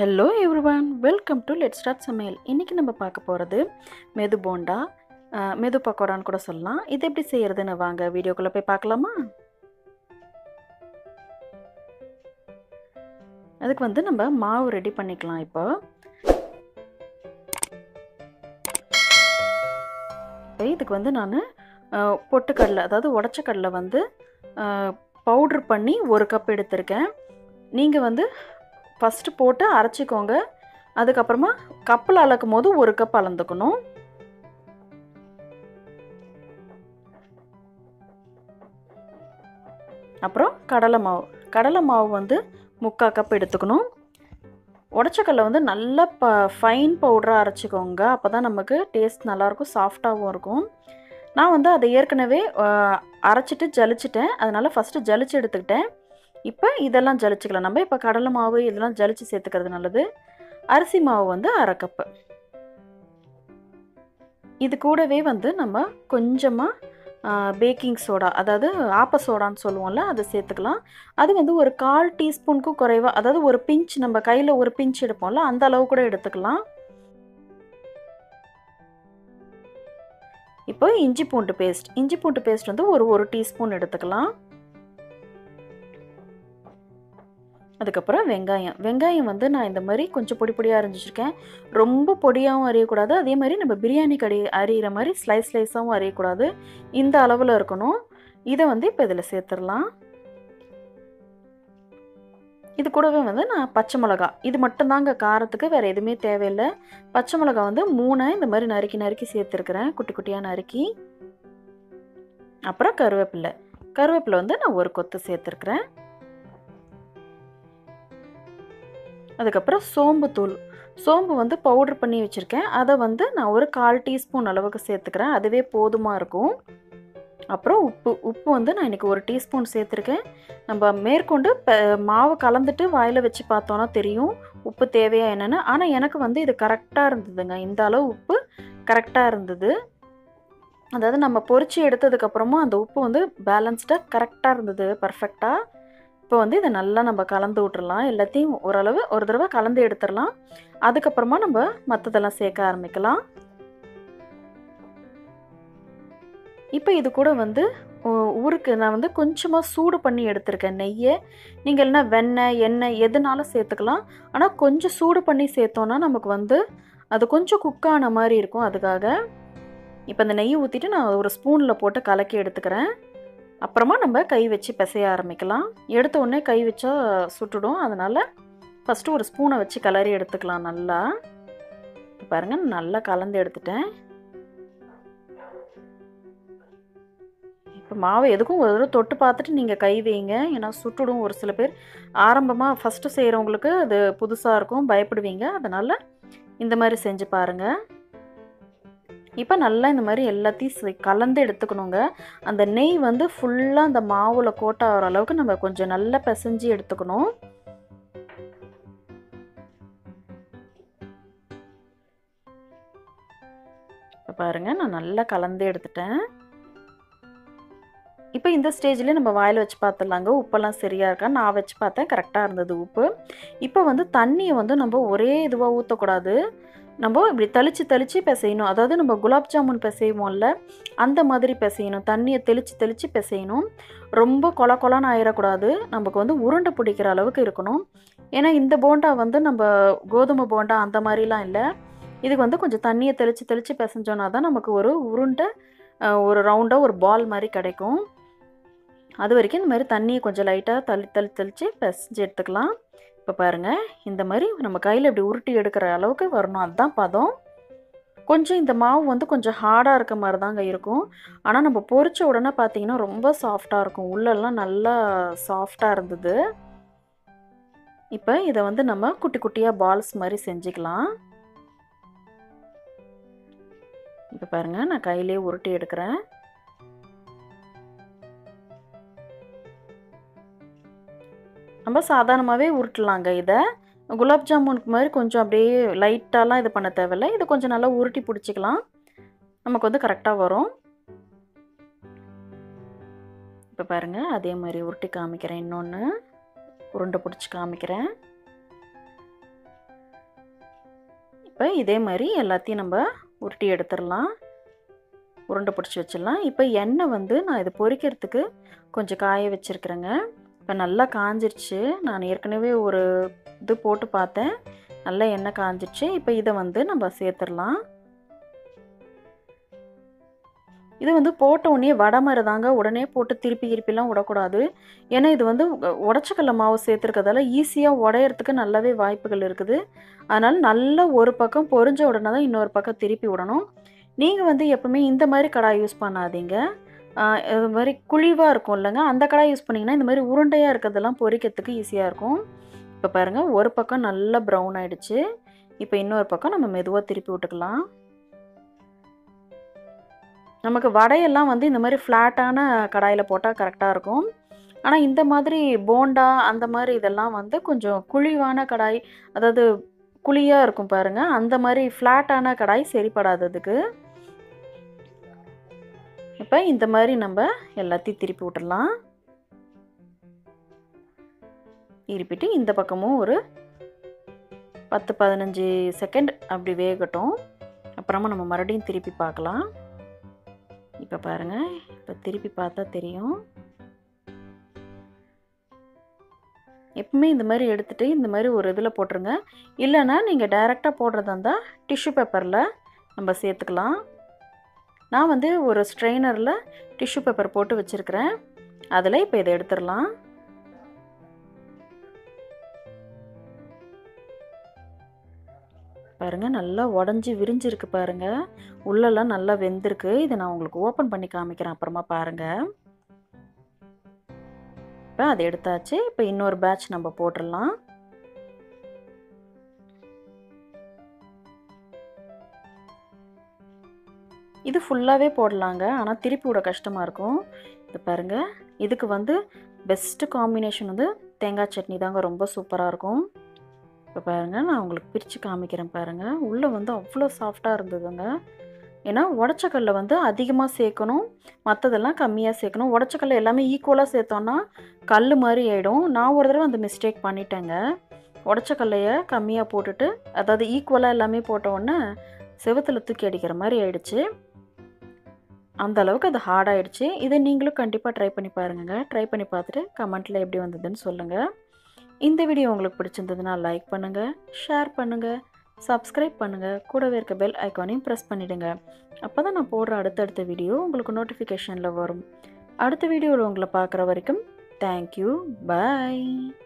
hello everyone welcome to let start சமையல் இன்றைக்கி நம்ம பார்க்க போகிறது மெது போண்டா அஹ், மெது பக்கோடான்னு கூட சொல்லலாம் இது எப்படி செய்கிறதுன்னு வாங்க வீடியோக்குள்ளே போய் பார்க்கலாமா அதுக்கு வந்து நம்ம மாவு ரெடி பண்ணிக்கலாம் இப்போ இப்போ இதுக்கு வந்து நான் பொட்டுக்கடலை அதாவது உடச்ச கடலை வந்து பவுட்ரு பண்ணி ஒரு கப் எடுத்திருக்கேன் நீங்கள் வந்து ஃபஸ்ட்டு போட்டு அரைச்சிக்கோங்க அதுக்கப்புறமா கப்பில் அளக்கும் போது ஒரு கப் அளந்துக்கணும் அப்புறம் கடலை மாவு கடலை மாவு வந்து முக்கால் கப் எடுத்துக்கணும் உடச்சக்கல்ல வந்து நல்லா ப ஃபைன் பவுடராக அரைச்சிக்கோங்க அப்போ தான் நமக்கு டேஸ்ட் நல்லாயிருக்கும் சாஃப்டாகவும் இருக்கும் நான் வந்து அதை ஏற்கனவே அஹ், அரைச்சிட்டு ஜலிச்சிட்டேன் அதனால் ஃபஸ்ட்டு ஜலிச்சு எடுத்துக்கிட்டேன் இப்போ இதெல்லாம் ஜலிச்சுக்கலாம் நம்ம இப்போ கடலை மாவு இதெல்லாம் ஜலிச்சு சேர்த்துக்கிறது நல்லது அரிசி மாவு வந்து அரை கப்பு இது கூடவே வந்து நம்ம கொஞ்சமாக பேக்கிங் சோடா அதாவது ஆப்ப சோடான்னு சொல்லுவோம்ல அதை சேர்த்துக்கலாம் அது வந்து ஒரு கால் டீஸ்பூனுக்கும் குறைவாக அதாவது ஒரு பிஞ்ச் நம்ம கையில் ஒரு பிஞ்ச் எடுப்போம்ல அந்த அளவு கூட எடுத்துக்கலாம் இப்போ இஞ்சி பூண்டு பேஸ்ட் இஞ்சி பூண்டு பேஸ்ட் வந்து ஒரு ஒரு டீஸ்பூன் எடுத்துக்கலாம் அதுக்கப்புறம் வெங்காயம் வெங்காயம் வந்து நான் இந்த மாதிரி கொஞ்சம் பொடி பொடியாக அரிஞ்சிச்சிருக்கேன் ரொம்ப பொடியாகவும் அரியக்கூடாது அதே மாதிரி நம்ம பிரியாணி கடி அரியிற மாதிரி ஸ்லைஸ் ஸ்லைஸாகவும் அரியக்கூடாது இந்த அளவில் இருக்கணும் இதை வந்து இப்போ இதில் சேர்த்துடலாம் இது கூடவே வந்து நான் பச்சை மிளகா இது மட்டும்தாங்க காரத்துக்கு வேறு எதுவுமே தேவையில்லை பச்சை மிளகா வந்து மூணை இந்த மாதிரி நறுக்கி நறுக்கி சேர்த்துருக்குறேன் குட்டி குட்டியாக நறுக்கி அப்புறம் கருவேப்பிலை கருவேப்பிலை வந்து நான் ஒரு கொத்து சேர்த்துருக்குறேன் அதுக்கப்புறம் சோம்பு தூள் சோம்பு வந்து பவுட்ரு பண்ணி வச்சுருக்கேன் அதை வந்து நான் ஒரு கால் டீஸ்பூன் அளவுக்கு சேர்த்துக்கிறேன் அதுவே போதுமாக இருக்கும் அப்புறம் உப்பு உப்பு வந்து நான் இன்றைக்கி ஒரு டீஸ்பூன் சேர்த்துருக்கேன் நம்ம மேற்கொண்டு ப- மாவு கலந்துட்டு வாயில் வச்சு பார்த்தோன்னா தெரியும் உப்பு தேவையா என்னென்னு ஆனால் எனக்கு வந்து இது கரெக்டாக இருந்ததுங்க இந்த அளவு உப்பு கரெக்டாக இருந்தது அதாவது நம்ம பொரிச்சு எடுத்ததுக்கப்புறமும் அந்த உப்பு வந்து பேலன்ஸ்டாக கரெக்டாக இருந்தது பர்ஃபெக்டாக இப்போ வந்து இதை நல்லா நம்ம கலந்து விட்டுறலாம் எல்லாத்தையும் ஓரளவு ஒரு தடவை கலந்து எடுத்துடலாம் அதுக்கப்புறமா நம்ம மற்றதெல்லாம் சேர்க்க ஆரம்பிக்கலாம் இப்போ இது கூட வந்து ஊ- ஊருக்கு நான் வந்து கொஞ்சமாக சூடு பண்ணி எடுத்திருக்கேன் நெய்யை நீங்கள் இல்லைன்னா வெண்ணெய் எண்ணெய் எதுனாலும் சேர்த்துக்கலாம் ஆனால் கொஞ்சம் சூடு பண்ணி சேர்த்தோன்னா நமக்கு வந்து அது கொஞ்சம் குக்கான மாதிரி இருக்கும் அதுக்காக இப்போ இந்த நெய் ஊற்றிட்டு நான் ஒரு ஸ்பூனில் போட்டு கலக்கி எடுத்துக்கிறேன் அப்புறமா நம்ம கை வச்சு பிசைய ஆரம்பிக்கலாம் எடுத்த உடனே கை வச்சா சுட்டுடும் அதனால் ஃபஸ்ட்டு ஒரு ஸ்பூனை வச்சு கிளறி எடுத்துக்கலாம் நல்லா இப்ப பாருங்க நல்லா கலந்து எடுத்துட்டேன் இப்போ மாவு எதுக்கும் ஒரு தடவை தொட்டு பார்த்துட்டு நீங்கள் கை வைங்க ஏன்னா சுட்டுடும் ஒரு சில பேர் ஆரம்பமாக ஃபஸ்ட்டு செய்கிறவங்களுக்கு அது புதுசாக இருக்கும் பயப்படுவீங்க அதனால் இந்த மாதிரி செஞ்சு பாருங்கள் இப்போ நல்லா இந்த மாதிரி எல்லாத்தையும் செ- கலந்து எடுத்துக்கணுங்க அந்த நெய் வந்து ஃபுல்லாக அந்த மாவில் கோட் ஆகிற அளவுக்கு நம்ம கொஞ்சம் நல்லா பிசைஞ்சு எடுத்துக்கணும் இப்போ பாருங்க நான் நல்லா கலந்து எடுத்துட்டேன் இப்போ இந்த ஸ்டேஜ்லேயே நம்ம வாயில் வச்சு பார்த்துடலாங்க உப்பெல்லாம் சரியாக இருக்கா நான் வச்சு பார்த்தேன் கரெக்டாக இருந்தது உப்பு இப்போ வந்து தண்ணியை வந்து நம்ம ஒரே இதுவாக ஊற்றக்கூடாது நம்ம இப்படி தெளித்து தெளித்து பிசையணும் அதாவது நம்ம குலாப் ஜாமுன் பிசைவோம்ல அந்த மாதிரி பிசையணும் தண்ணியை தெளித்து தெளித்து பிசையணும் ரொம்ப கொல கொலன்னு ஆயிடக்கூடாது நமக்கு வந்து உருண்டை பிடிக்கிற அளவுக்கு இருக்கணும் ஏன்னா இந்த போண்டா வந்து நம்ம கோதுமை போண்டா அந்த மாதிரிலாம் இல்லை இதுக்கு வந்து கொஞ்சம் தண்ணியை தெளித்து தெளித்து பிசைஞ்சோன்னா தான் நமக்கு ஒரு உருண்டை அஹ், ஒரு ரவுண்டாக ஒரு பால் மாதிரி கிடைக்கும் அது வரைக்கும் இந்த மாதிரி தண்ணியை கொஞ்சம் லைட்டாக தள்ளி தள்ளி தெளித்து பிசைஞ்சு எடுத்துக்கலாம் இப்போ பாருங்கள் இந்த மாதிரி நம்ம கையில் இப்படி உருட்டி எடுக்கிற அளவுக்கு வரணும் அதுதான் பதம் கொஞ்சம் இந்த மாவு வந்து கொஞ்சம் ஹார்டாக இருக்க மாதிரி தாங்க இருக்கும் ஆனால் நம்ம பொரிச்ச உடனே பார்த்தீங்கன்னா ரொம்ப சாஃப்டாக இருக்கும் உள்ளெல்லாம் நல்லா சாஃப்டாக இருந்தது இப்போ இதை வந்து நம்ம குட்டி குட்டியாக பால்ஸ் மாதிரி செஞ்சுக்கலாம் இப்போ பாருங்கள் நான் கையிலே உருட்டி எடுக்கிறேன் நம்ம சாதாரணமாகவே உருட்டலாங்க இதை குலாப் ஜாமுனுக்கு மாதிரி கொஞ்சம் அப்படியே லைட்டாலாம் இது பண்ண தேவையில்லை இது கொஞ்சம் நல்லா உருட்டி பிடிச்சிக்கலாம் நமக்கு வந்து கரெக்டாக வரும் இப்போ பாருங்கள் அதே மாதிரி உருட்டி காமிக்கிறேன் இன்னொன்று உருண்டை பிடிச்சி காமிக்கிறேன் இப்போ இதே மாதிரி எல்லாத்தையும் நம்ம உருட்டி எடுத்துடலாம் உருண்டை பிடிச்சி வச்சிடலாம் இப்போ எண்ணெய் வந்து நான் இது பொரிக்கிறதுக்கு கொஞ்சம் காய வச்சுருக்குறேங்க இப்போ நல்லா காஞ்சிருச்சு நான் ஏற்கனவே ஒரு இது போட்டு பார்த்தேன் நல்லா எண்ணெய் காஞ்சிருச்சு இப்போ இதை வந்து நம்ம சேர்த்துடலாம் இது வந்து போட்ட உடனே வடை மாதிரி தாங்க உடனே போட்டு திருப்பி திருப்பிலாம் விடக்கூடாது ஏன்னா இது வந்து உடச்சக்கல்ல மாவு சேர்த்துருக்கதால ஈஸியாக உடையறதுக்கு நல்லாவே வாய்ப்புகள் இருக்குது அதனால் நல்லா ஒரு பக்கம் பொரிஞ்ச உடனே தான் இன்னொரு பக்கம் திருப்பி விடணும் நீங்கள் வந்து எப்பவுமே இந்த மாதிரி கடாய் யூஸ் பண்ணாதீங்க இது மாதிரி குழிவாக இருக்கும் இல்லைங்க அந்த கடாய் யூஸ் பண்ணிங்கன்னா இந்த மாதிரி உருண்டையாக இருக்கிறதெல்லாம் பொரிக்கிறதுக்கு ஈஸியாக இருக்கும் இப்போ பாருங்கள் ஒரு பக்கம் நல்லா ப்ரௌன் ஆகிடுச்சு இப்போ இன்னொரு பக்கம் நம்ம மெதுவாக திருப்பி விட்டுக்கலாம் நமக்கு வடையெல்லாம் வந்து இந்த மாதிரி ஃப்ளாட்டான கடாயில் போட்டால் கரெக்டாக இருக்கும் ஆனால் இந்த மாதிரி போண்டா அந்த மாதிரி இதெல்லாம் வந்து கொஞ்சம் குழிவான கடாய் அதாவது குழியாக இருக்கும் பாருங்கள் அந்த மாதிரி ஃப்ளாட்டான கடாய் சரிப்படாததுக்கு இப்போ இந்த மாதிரி நம்ம எல்லாத்தையும் திருப்பி விட்டுடலாம் திருப்பிட்டு இந்த பக்கமும் ஒரு பத்து பதினஞ்சு செகண்ட் அப்படி வேகட்டும் அப்புறமா நம்ம மறுபடியும் திருப்பி பார்க்கலாம் இப்போ பாருங்கள் இப்போ திருப்பி பார்த்தா தெரியும் எப்பவுமே இந்த மாதிரி எடுத்துகிட்டு இந்த மாதிரி ஒரு இதில் போட்டுருங்க இல்லைன்னா நீங்கள் டைரெக்டாக போடுறதா இருந்தால் டிஷ்யூ பேப்பரில் நம்ம சேர்த்துக்கலாம் நான் வந்து ஒரு ஸ்ட்ரெயினரில் டிஷ்யூ பேப்பர் போட்டு வச்சுருக்கிறேன் அதில் இப்போ இதை எடுத்துடலாம் பாருங்கள் நல்லா உடஞ்சி விரிஞ்சிருக்கு பாருங்கள் உள்ளெல்லாம் நல்லா வெந்திருக்கு இதை நான் உங்களுக்கு ஓப்பன் பண்ணி காமிக்கிறேன் அப்புறமா பாருங்கள் இப்போ அதை எடுத்தாச்சு இப்போ இன்னொரு பேட்ச் நம்ம போட்டுடலாம் இது ஃபுல்லாகவே போடலாங்க ஆனால் திருப்பி விட கஷ்டமாக இருக்கும் இது பாருங்கள் இதுக்கு வந்து பெஸ்ட்டு காம்பினேஷன் வந்து தேங்காய் சட்னி தாங்க ரொம்ப சூப்பராக இருக்கும் இப்போ பாருங்கள் நான் உங்களுக்கு பிரித்து காமிக்கிறேன் பாருங்கள் உள்ளே வந்து அவ்வளோ சாஃப்டாக இருந்ததுங்க ஏன்னா உடச்சக்கல்ல வந்து அதிகமாக சேர்க்கணும் மற்றதெல்லாம் கம்மியாக சேர்க்கணும் உடச்சக்கல்ல எல்லாமே ஈக்குவலாக சேர்த்தோன்னா கல் மாதிரி ஆகிடும் நான் ஒரு தடவை அந்த மிஸ்டேக் பண்ணிட்டேங்க உடச்சக்கல்லையை கம்மியாக போட்டுட்டு அதாவது ஈக்குவலாக எல்லாமே போட்ட உடனே செவத்தில் தூக்கி அடிக்கிற மாதிரி ஆயிடுச்சு அந்த அளவுக்கு அது ஹார்ட் ஆகிடுச்சு இதை நீங்களும் கண்டிப்பாக ட்ரை பண்ணி பாருங்கள் ட்ரை பண்ணி பார்த்துட்டு கமெண்ட்டில் எப்படி வந்ததுன்னு சொல்லுங்கள் இந்த வீடியோ உங்களுக்கு பிடிச்சிருந்ததுன்னா லைக் பண்ணுங்கள் ஷேர் பண்ணுங்கள் சப்ஸ்கிரைப் பண்ணுங்கள் கூடவே இருக்க பெல் ஐக்கானையும் ப்ரெஸ் பண்ணிவிடுங்க அப்போ தான் நான் போடுற அடுத்தடுத்த வீடியோ உங்களுக்கு நோட்டிஃபிகேஷனில் வரும் அடுத்த வீடியோவில் உங்களை பார்க்குற வரைக்கும் தேங்க்யூ பாய்